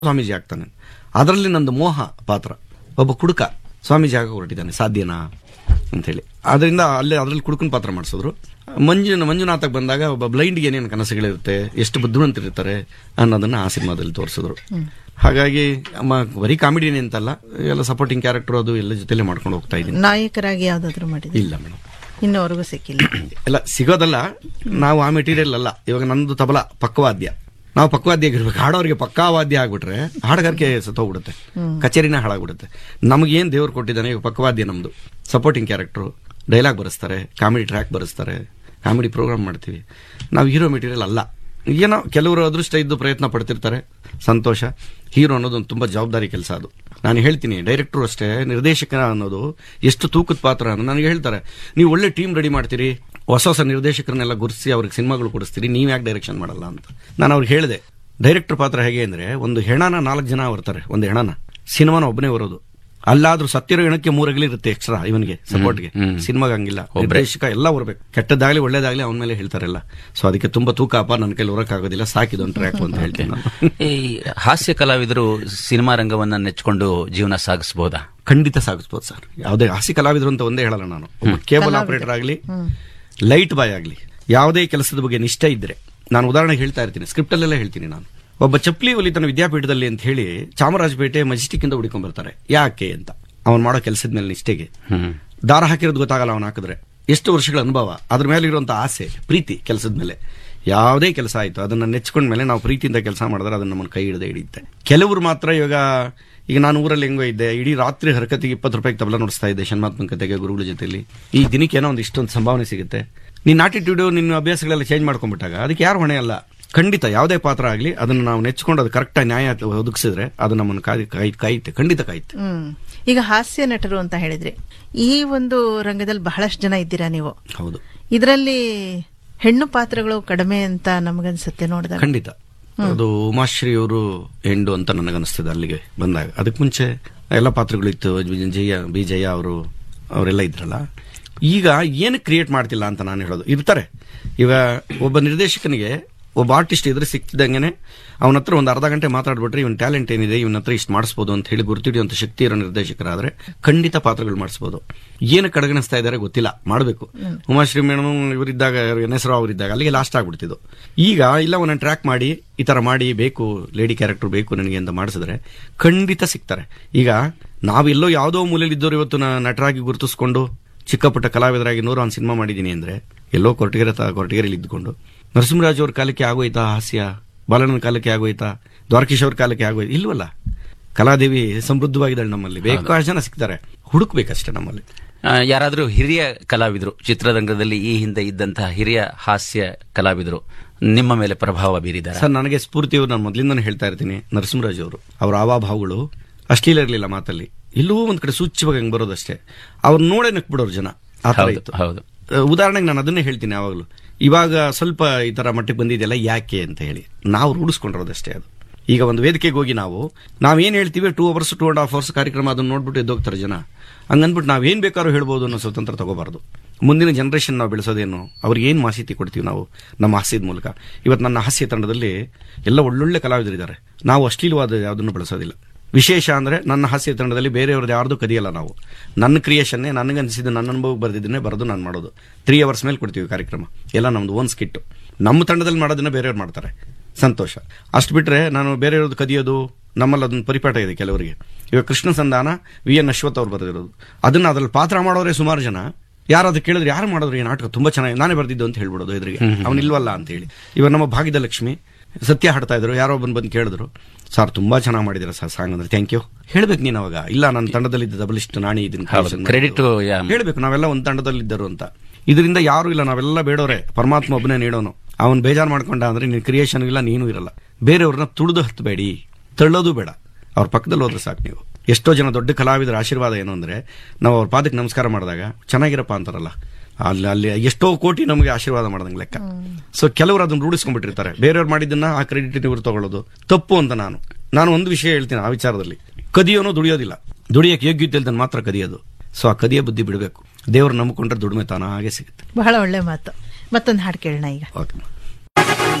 ಸ್ವಾಮೀಜಿ ಆಗ್ತಾನೆ ಅದರಲ್ಲಿ ನಂದು ಮೋಹ ಪಾತ್ರ ಒಬ್ಬ ಕುಡುಕ ಸ್ವಾಮೀಜಿ ಆಗ ಹೊರಟಿದ್ದಾನೆ ಸಾಧ್ಯನಾ ಅಂತ ಹೇಳಿ ಅದರಿಂದ ಅಲ್ಲೇ ಅದರಲ್ಲಿ ಕುಡುಕನ ಪಾತ್ರ ಮಾಡಿಸಿದ್ರು ಮಂಜು ಮಂಜುನಾಥಕ್ಕೆ ಬಂದಾಗ ಒಬ್ಬ ಬ್ಲೈಂಡ್ಗೆ ಏನೇನು ಕನಸುಗಳಿರುತ್ತೆ ಎಷ್ಟು ಬುದ್ಧಿವಂತರಿರ್ತಾರೆ ಅನ್ನೋದನ್ನ ಆ ಸಿನಿಮಾದಲ್ಲಿ ತೋರಿಸಿದ್ರು ಹಾಗಾಗಿ ಅಮ್ಮ ಬರೀ ಕಾಮಿಡಿನೇ ಅಂತಲ್ಲ ಎಲ್ಲ ಸಪೋರ್ಟಿಂಗ್ ಕ್ಯಾರೆಕ್ಟರ್ ಅದು ಎಲ್ಲ ಜೊತೆಲೆ ಮಾಡ್ಕೊಂಡು ಹೋಗ್ತಾ ಇದ್ದೀನಿ ನಾಯಕರಾಗಿ ಯಾವ್ದಾದ್ರು ಮಾಡಿದ್ರೆ ಇಲ್ಲ ಮೇಡಮ್ ಇನ್ನವರೆಗೂ ಸಿಕ್ಕಿಲ್ಲ ಎಲ್ಲ ಸಿಗೋದಲ್ಲ ನಾವು ಆ ಮೆಟೀರಿಯಲ್ ಅಲ್ಲ ಇವಾಗ ನಂದು ತಬಲ ಪಕ್ಕವಾದ್ಯ ನಾವು ಪಕ್ಕವಾದ್ಯ ಇರ್ಬೇಕು ಹಾಡೋರಿಗೆ ಪಕ್ಕಾ ವಾದ್ಯ ಆಗ್ಬಿಟ್ರೆ ಹಾಡುಗಾರಿಕೆ ಸತ್ತೋಗ್ಬಿಡುತ್ತೆ ಕಚೇರಿನೇ ಹಾಳಾಗ್ಬಿಡುತ್ತೆ ನಮಗೇನ್ ದೇವ್ರು ಕೊಟ್ಟಿದ್ದಾನೆ ಈಗ ಪಕ್ಕವಾದ್ಯ ನಮ್ದು ಸಪೋರ್ಟಿಂಗ್ ಕ್ಯಾರೆಕ್ಟರ್ ಡೈಲಾಗ್ ಬರೆಸ್ತಾರೆ ಕಾಮಿಡಿ ಟ್ರ್ಯಾಕ್ ಬರೆಸ್ತಾರೆ ಕಾಮಿಡಿ ಪ್ರೋಗ್ರಾಮ್ ಮಾಡ್ತೀವಿ ನಾವು ಹೀರೋ ಮೆಟೀರಿಯಲ್ ಅಲ್ಲ ಏನೋ ಕೆಲವರು ಅದೃಷ್ಟ ಇದ್ದು ಪ್ರಯತ್ನ ಪಡ್ತಿರ್ತಾರೆ ಸಂತೋಷ ಹೀರೋ ಅನ್ನೋದು ಒಂದು ತುಂಬಾ ಜವಾಬ್ದಾರಿ ಕೆಲಸ ಅದು ನಾನು ಹೇಳ್ತೀನಿ ಡೈರೆಕ್ಟರ್ ಅಷ್ಟೇ ನಿರ್ದೇಶಕ ಅನ್ನೋದು ಎಷ್ಟು ತೂಕದ ಪಾತ್ರ ಅನ್ನೋ ನನಗೆ ಹೇಳ್ತಾರೆ ನೀವು ಒಳ್ಳೆ ಟೀಮ್ ರೆಡಿ ಮಾಡ್ತೀರಿ ಹೊಸ ಹೊಸ ನಿರ್ದೇಶಕರನ್ನೆಲ್ಲ ಗುರುತಿಸಿ ಅವ್ರಿಗೆ ಸಿನಿಮಾಗಳು ಕೊಡಿಸ್ತೀರಿ ನೀವು ಯಾಕೆ ಡೈರೆಕ್ಷನ್ ಮಾಡಲ್ಲ ಅಂತ ನಾನು ಅವ್ರಿಗೆ ಹೇಳಿದೆ ಡೈರೆಕ್ಟರ್ ಪಾತ್ರ ಹೇಗೆ ಅಂದ್ರೆ ಒಂದು ಹೆಣನ ನಾಲ್ಕು ಜನ ಬರ್ತಾರೆ ಒಂದು ಹೆಣನ ಸಿನಿಮಾನ ಒಬ್ಬನೇ ಬರೋದು ಅಲ್ಲಾದ್ರೂ ಸತ್ತಿರೋ ಹೆಣಕ್ಕೆ ಮೂರಗಲಿ ಇರುತ್ತೆ ಎಕ್ಸ್ಟ್ರಾ ಇವನಿಗೆ ಸಪೋರ್ಟ್ಗೆ ಸಿನಿಮಾಗ ಹಂಗಿಲ್ಲ ನಿರ್ದೇಶಕ ಎಲ್ಲ ಬರ್ಬೇಕು ಕೆಟ್ಟದಾಗ್ಲಿ ಒಳ್ಳೇದಾಗ್ಲಿ ಅವನ ಮೇಲೆ ಹೇಳ್ತಾರಲ್ಲ ಸೊ ಅದಕ್ಕೆ ತುಂಬಾ ತೂಕ ಅಪ್ಪ ನನ್ನ ಕೈಲಿ ಹೊರಕ್ಕಾಗೋದಿಲ್ಲ ಸಾಕಿದೊಂದು ಟ್ರ್ಯಾಕ್ ಅಂತ ಹೇಳ್ತೀನಿ ನಾನು ಈ ಹಾಸ್ಯ ಕಲಾವಿದರು ಸಿನಿಮಾ ರಂಗವನ್ನ ನೆಚ್ಕೊಂಡು ಜೀವನ ಸಾಗಿಸಬಹುದಾ ಖಂಡಿತ ಸಾಗಿಸ್ಬೋದು ಸರ್ ಯಾವುದೇ ಹಾಸಿ ಕಲಾವಿದರು ಅಂತ ಒಂದೇ ಹೇಳಲ್ಲ ನಾನು ಒಬ್ಬ ಕೇಬಲ್ ಆಪರೇಟರ್ ಆಗಲಿ ಲೈಟ್ ಬಾಯ್ ಆಗಲಿ ಯಾವುದೇ ಕೆಲಸದ ಬಗ್ಗೆ ನಿಷ್ಠೆ ಇದ್ರೆ ನಾನು ಉದಾಹರಣೆಗೆ ಹೇಳ್ತಾ ಇರ್ತೀನಿ ಸ್ಕ್ರಿಪ್ಟ್ ಅಲ್ಲೆಲ್ಲ ಹೇಳ್ತೀನಿ ನಾನು ಒಬ್ಬ ಚಪ್ಪಲಿ ಹೊಲಿತನ ವಿದ್ಯಾಪೀಠದಲ್ಲಿ ಅಂತ ಹೇಳಿ ಚಾಮರಾಜಪೇಟೆ ಮೆಜೆಸ್ಟಿಕ್ ಇಂದ ಹುಡ್ಕೊಂಡ್ ಬರ್ತಾರೆ ಯಾಕೆ ಅಂತ ಅವನು ಮಾಡೋ ಕೆಲಸದ ಮೇಲೆ ನಿಷ್ಠೆಗೆ ಹ್ಮ್ ದಾರ ಹಾಕಿರೋದು ಗೊತ್ತಾಗಲ್ಲ ಅವನು ಹಾಕಿದ್ರೆ ಎಷ್ಟು ವರ್ಷಗಳ ಅನುಭವ ಅದ್ರ ಮೇಲೆ ಇರುವಂತ ಆಸೆ ಪ್ರೀತಿ ಕೆಲಸದ ಮೇಲೆ ಯಾವುದೇ ಕೆಲಸ ಆಯ್ತು ಅದನ್ನ ನೆಚ್ಕೊಂಡ ಮೇಲೆ ನಾವು ಪ್ರೀತಿಯಿಂದ ಕೆಲಸ ಮಾಡಿದ್ರೆ ಅದನ್ನ ನಮ್ಮನ್ನ ಕೈ ಹಿಡದೆ ಹಿಡಿಯುತ್ತೆ ಕೆಲವರು ಮಾತ್ರ ಇವಾಗ ಈಗ ನಾನು ಊರಲ್ಲಿ ಹೆಂಗೋ ಇದ್ದೆ ಇಡೀ ರಾತ್ರಿ ಹರಕತಿಗೆ ಇಪ್ಪತ್ತು ರೂಪಾಯಿಗೆ ತಬಲ ನೋಡಿಸ್ತಾ ಇದ್ದೆ ಶನ್ಮಾತ್ಮಕ ಕತೆಗೆ ಗುರುಗಳ ಜೊತೆಲಿ ಈ ದಿನಕ್ಕೆ ಏನೋ ಒಂದು ಇಷ್ಟೊಂದು ಸಂಭಾವನೆ ಸಿಗುತ್ತೆ ನಿನ್ನ ಆಟಿಟ್ಯೂಡ್ ನಿನ್ನ ಅಭ್ಯಾಸಗಳೆಲ್ಲ ಚೇಂಜ್ ಮಾಡ್ಕೊಂಡ್ಬಿಟ್ಟಾಗ ಅದಕ್ಕೆ ಯಾರು ಹೊಣೆ ಅಲ್ಲ ಖಂಡಿತ ಯಾವುದೇ ಪಾತ್ರ ಆಗಲಿ ಅದನ್ನ ನಾವು ನೆಚ್ಕೊಂಡು ಅದು ಕರೆಕ್ಟಾಗಿ ನ್ಯಾಯ ಒದಗಿಸಿದ್ರೆ ಅದು ನಮ್ಮನ್ನು ಕಾಯ್ ಕಾಯ್- ಕಾಯುತ್ತೆ ಖಂಡಿತ ಕಾಯುತ್ತೆ ಹ್ಮ್ ಈಗ ಹಾಸ್ಯ ನಟರು ಅಂತ ಹೇಳಿದ್ರೆ ಈ ಒಂದು ರಂಗದಲ್ಲಿ ಬಹಳಷ್ಟು ಜನ ಇದ್ದೀರಾ ನೀವು ಹೌದು ಇದರಲ್ಲಿ ಹೆಣ್ಣು ಪಾತ್ರಗಳು ಕಡಿಮೆ ಅಂತ ನಮಗನ್ಸುತ್ತೆ ನೋಡಿದಾಗ ಖಂಡಿತ ಅದು ಉಮಾಶ್ರೀ ಅವರು ಹೆಂಡು ಅಂತ ನನಗನ್ನಿಸ್ತದೆ ಅಲ್ಲಿಗೆ ಬಂದಾಗ ಅದಕ್ಕೆ ಮುಂಚೆ ಎಲ್ಲ ಪಾತ್ರಗಳು ಇತ್ತು ಜಯ ಬಿ ಜಯ ಅವರು ಅವರೆಲ್ಲ ಇದ್ರಲ್ಲ ಈಗ ಏನು ಕ್ರಿಯೇಟ್ ಮಾಡ್ತಿಲ್ಲ ಅಂತ ನಾನು ಹೇಳೋದು ಇರ್ತಾರೆ ಈಗ ಒಬ್ಬ ನಿರ್ದೇಶಕನಿಗೆ ಒಬ್ಬ ಆರ್ಟಿಸ್ಟ್ ಇದ್ರೆ ಸಿಕ್ತಿದ್ದಂಗೆನೆ ಅವನ ಹತ್ರ ಒಂದು ಅರ್ಧ ಗಂಟೆ ಮಾತಾಡ್ಬಿಟ್ರೆ ಇವನ್ ಟ್ಯಾಲೆಂಟ್ ಏನಿದೆ ಇವನ ಹತ್ರ ಇಷ್ಟು ಮಾಡಿಸ್ಬೋದು ಅಂತ ಹೇಳಿ ಗುರುತಿಡಿಯುವಂತ ಶಕ್ತಿ ಇರೋ ನಿರ್ದೇಶಕರಾದ್ರೆ ಖಂಡಿತ ಪಾತ್ರಗಳು ಮಾಡಿಸ್ಬೋದು ಏನು ಕಡೆಗಣಿಸ್ತಾ ಇದ್ದಾರೆ ಗೊತ್ತಿಲ್ಲ ಮಾಡಬೇಕು ಉಮಾಶ್ರೀ ಮೇಡಮ್ ಇವರಿದ್ದಾಗ ಎನ್ ಎಸ್ ರಾವ್ ಅವರಿದ್ದಾಗ ಅಲ್ಲಿಗೆ ಲಾಸ್ಟ್ ಆಗ್ಬಿಡ್ತಿದ್ದು ಈಗ ಇಲ್ಲ ಒಂದೊಂದು ಟ್ರ್ಯಾಕ್ ಮಾಡಿ ಈ ತರ ಮಾಡಿ ಬೇಕು ಲೇಡಿ ಕ್ಯಾರೆಕ್ಟರ್ ಬೇಕು ನನಗೆ ಅಂತ ಮಾಡಿಸಿದ್ರೆ ಖಂಡಿತ ಸಿಗ್ತಾರೆ ಈಗ ನಾವೆಲ್ಲೋ ಯಾವುದೋ ಮೂಲೆಯಲ್ಲಿ ಇದ್ದವರು ಇವತ್ತು ನ- ನಟರಾಗಿ ಗುರುತಿಸ್ಕೊಂಡು ಚಿಕ್ಕ ಪುಟ್ಟ ಕಲಾವಿದರಾಗಿ ನೂರ ಒಂದು ಸಿನಿಮಾ ಮಾಡಿದ್ದೀನಿ ಅಂದ್ರೆ ಎಲ್ಲೋ ಕೊರಟಗೆರೆ ತ ಕೊರಟಗೆರೆಯಲ್ಲಿ ಇದ್ದುಕೊಂಡು ನರಸಿಂಹರಾಜ್ ಅವ್ರ ಕಾಲಕ್ಕೆ ಆಗೋಯ್ತಾ ಹಾಸ್ಯ ಬಾಲಣ್ಣನ ಕಾಲಕ್ಕೆ ಆಗೋಯ್ತಾ ದ್ವಾರಕೀಶ್ ಅವ್ರ ಕಾಲಕ್ಕೆ ಆಗೋಯ್ತು ಇಲ್ವಲ್ಲ ಕಲಾದೇವಿ ಸಮೃದ್ಧವಾಗಿದ್ದಾಳೆ ನಮ್ಮಲ್ಲಿ ಬೇಕಾಷ್ಟು ಜನ ಸಿಗ್ತಾರೆ ಹುಡುಕ್ಬೇಕಷ್ಟೇ ನಮ್ಮಲ್ಲಿ ಆ, ಯಾರಾದ್ರೂ ಹಿರಿಯ ಕಲಾವಿದರು ಚಿತ್ರರಂಗದಲ್ಲಿ ಈ ಹಿಂದೆ ಇದ್ದಂತಹ ಹಿರಿಯ ಹಾಸ್ಯ ಕಲಾವಿದರು ನಿಮ್ಮ ಮೇಲೆ ಪ್ರಭಾವ ಬೀರಿದ್ದಾರೆ ಸರ್ ನನಗೆ ಸ್ಫೂರ್ತಿಯವರು ನಾನು ಮೊದಲಿಂದನೇ ಹೇಳ್ತಾ ಇರ್ತೀನಿ ನರಸಿಂಹರಾಜ್ ಅವರು ಅವರ ಆವಾಭಾವಗಳು ಅಶ್ಲೀಲ ಇರಲಿಲ್ಲ ಮಾತಲ್ಲಿ ಎಲ್ಲೋ ಒಂದ್ ಕಡೆ ಸೂಚ್ಯವಾಗಿ ಹಂಗೆ ಬರೋದಷ್ಟೇ ಅವ್ರು ನೋಡೇ ನಕ್ಬಿಡೋರು ಜನ ಆ ಥರ ಹೌದು ಇತ್ತು ಹೌದು ಅಹ್, ಉದಾಹರಣೆಗೆ ನಾನು ಅದನ್ನೇ ಹೇಳ್ತೀನಿ ಯಾವಾಗಲೂ ಇವಾಗ ಸ್ವಲ್ಪ ಈ ತರ ಮಟ್ಟಿಗೆ ಬಂದಿದೆಯಲ್ಲ ಯಾಕೆ ಅಂತ ಹೇಳಿ ನಾವು ರೂಢಿಸ್ಕೊಂಡಿರೋದಷ್ಟೇ ಅದು ಈಗ ಒಂದು ವೇದಿಕೆಗೆ ಹೋಗಿ ನಾವು ನಾವೇನ್ ಹೇಳ್ತೀವಿ two hours two and half hours ಕಾರ್ಯಕ್ರಮ ಅದನ್ನ ನೋಡ್ಬಿಟ್ಟು ಎದ್ದೋಗ್ತಾರೆ ಜನ ಹಂಗನ್ಬಿಟ್ಟು ನಾವೇನ್ ಬೇಕಾದ್ರೂ ಹೇಳ್ಬೋದು ಅನ್ನೋ ಸ್ವತಂತ್ರ ತಗೋಬಾರ್ದು ಮುಂದಿನ ಜನರೇಷನ್ ನಾವು ಬೆಳೆಸೋದೇನು ಅವ್ರಿಗೆ ಏನ್ ಮಾಹಿತಿ ಕೊಡ್ತೀವಿ ನಾವು ನಮ್ಮ ಹಾಸ್ಯದ ಮೂಲಕ ಇವತ್ತು ನನ್ನ ಹಾಸ್ಯ ತಂಡದಲ್ಲಿ ಎಲ್ಲ ಒಳ್ಳೊಳ್ಳೆ ಕಲಾವಿದರಿದ್ದಾರೆ ನಾವು ಅಶ್ಲೀಲವಾದ ಯಾವುದನ್ನು ಬಳಸೋದಿಲ್ಲ ವಿಶೇಷ ಅಂದ್ರೆ ನನ್ನ ಹಾಸ್ಯ ತಂಡದಲ್ಲಿ ಬೇರೆಯವ್ರದ್ದು ಯಾರ್ದು ಕದಿಯಲ್ಲ ನಾವು ನನ್ನ ಕ್ರಿಯೇಷನ್ನೇ ನನಗನ್ಸಿದ್ದು ನನ್ನ ಅನುಭವಕ್ಕೆ ಬರೆದಿದ್ದನ್ನೇ ಬರೆದು ನಾನು ಮಾಡೋದು ತ್ರೀ ಅವರ್ಸ್ ಮೇಲೆ ಕೊಡ್ತೀವಿ ಕಾರ್ಯಕ್ರಮ ಎಲ್ಲ ನಮ್ದು ಓನ್ ಸ್ಕಿಟ್ ನಮ್ಮ ತಂಡದಲ್ಲಿ ಮಾಡೋದನ್ನ ಬೇರೆಯವ್ರು ಮಾಡ್ತಾರೆ ಸಂತೋಷ ಅಷ್ಟು ಬಿಟ್ರೆ ನಾನು ಬೇರೆಯವ್ರದ್ದು ಕದಿಯೋದು ನಮ್ಮಲ್ಲಿ ಅದೊಂದು ಪರಿಪಾಠ ಇದೆ ಕೆಲವರಿಗೆ ಇವಾಗ ಕೃಷ್ಣ ಸಂಧಾನ ವಿ ಎನ್ ಅಶ್ವಥ್ ಅವ್ರು ಬರೆದಿರೋದು ಅದನ್ನ ಅದ್ರಲ್ಲಿ ಪಾತ್ರ ಮಾಡೋರೆ ಸುಮಾರು ಜನ ಯಾರು ಅದು ಕೇಳಿದ್ರೆ ಯಾರು ಮಾಡಿದ್ರು ಈ ನಾಟಕ ತುಂಬಾ ಚೆನ್ನಾಗಿ ನಾನೇ ಬರ್ದಿದ್ದು ಅಂತ ಹೇಳ್ಬಿಡೋದು ಎದುರಿಗೆ ಅವನಿಲ್ವಲ್ಲ ಅಂತ ಹೇಳಿ ಇವಾಗ ನಮ್ಮ ಭಾಗ್ಯದ ಲಕ್ಷ್ಮಿ ಸತ್ಯ ಹಾಡ್ತಾ ಇದ್ರು ಯಾರೋ ಒಬ್ಬನ್ ಬಂದು ಕೇಳಿದ್ರು ಸರ್ ತುಂಬಾ ಚೆನ್ನಾಗಿ ಮಾಡಿದಿರ ಸರ್ ಸಾಂಗ್ ಅಂದ್ರೆ ಥ್ಯಾಂಕ್ ಯು ಹೇಳ್ಬೇಕು ನೀನು ಅವಾಗ ಇಲ್ಲ ನನ್ನ ತಂಡದಲ್ಲಿದ್ದ ಡಬಲಿಸ್ಟ್ ನಾನೇ ಇದನ್ನ ಹೌದು, creation credit ಮಾಡಿದ್ದು. ಯಾ- ಹೇಳ್ಬೇಕು ನಾವೆಲ್ಲ ಒಂದು ತಂಡದಲ್ಲಿದ್ದರು ಅಂತ ಇದರಿಂದ ಯಾರು ಇಲ್ಲ ನಾವೆಲ್ಲ ಬೇಡೋರೆ ಪರಮಾತ್ಮ ಒಬ್ಬನೇ ನೀಡೋನು ಅವನ್ ಬೇಜಾರು ಮಾಡ್ಕೊಂಡ ಅಂದ್ರೆ ನೀನ್ ಕ್ರಿಯೇಷನ್ ಇಲ್ಲ ನೀನು ಇರಲ್ಲ ಬೇರೆಯವ್ರನ್ನ ತುಳಿದು ಹತ್ತಬೇಡಿ ತಳ್ಳೋದು ಬೇಡ ಅವ್ರ ಪಕ್ಕದಲ್ಲಿ ಹೋದ್ರೆ ಸಾಕು ನೀವು ಎಷ್ಟೋ ಜನ ದೊಡ್ಡ ಕಲಾವಿದರ ಆಶೀರ್ವಾದ ಏನು ಅಂದ್ರೆ ನಾವು ಅವ್ರ ಪಾದಕ್ಕೆ ನಮಸ್ಕಾರ ಮಾಡಿದಾಗ ಚೆನ್ನಾಗಿರಪ್ಪ ಅಂತಾರಲ್ಲ ಅಲ್ಲಿ ಅಲ್ಲಿ ಎಷ್ಟೋ ಕೋಟಿ ನಮಗೆ ಆಶೀರ್ವಾದ ಮಾಡ್ದಂಗೆ ಲೆಕ್ಕ ಸೊ ಕೆಲವರು ಅದನ್ನ ರೂಢಿಸ್ಕೊಂಡ್ಬಿಟ್ಟಿರ್ತಾರೆ ಬೇರೆಯವ್ರು ಮಾಡಿದ್ದನ್ನ ಆ ಕ್ರೆಡಿಟ್ ಇವ್ರು ತಗೊಳ್ಳೋದು ತಪ್ಪು ಅಂತ ನಾನು ನಾನು ಒಂದು ವಿಷಯ ಹೇಳ್ತೀನಿ ಆ ವಿಚಾರದಲ್ಲಿ ಕದಿಯೋನು ದುಡಿಯೋದಿಲ್ಲ ದುಡಿಯಕ್ಕೆ ಯೋಗ್ಯತೆ ಇಲ್ದನ್ ಮಾತ್ರ ಕದಿಯೋದು ಸೊ ಆ ಕದಿಯ ಬುದ್ಧಿ ಬಿಡಬೇಕು ದೇವ್ರು ನಂಬಿಕೊಂಡ್ರೆ ದುಡಿಮೆ ತಾನಾಗೆ ಸಿಗುತ್ತೆ ಬಹಳ ಒಳ್ಳೆ ಮಾತು ಮತ್ತೊಂದು ಹಾಡು ಕೇಳೋಣ ಈಗ ಓಕೆ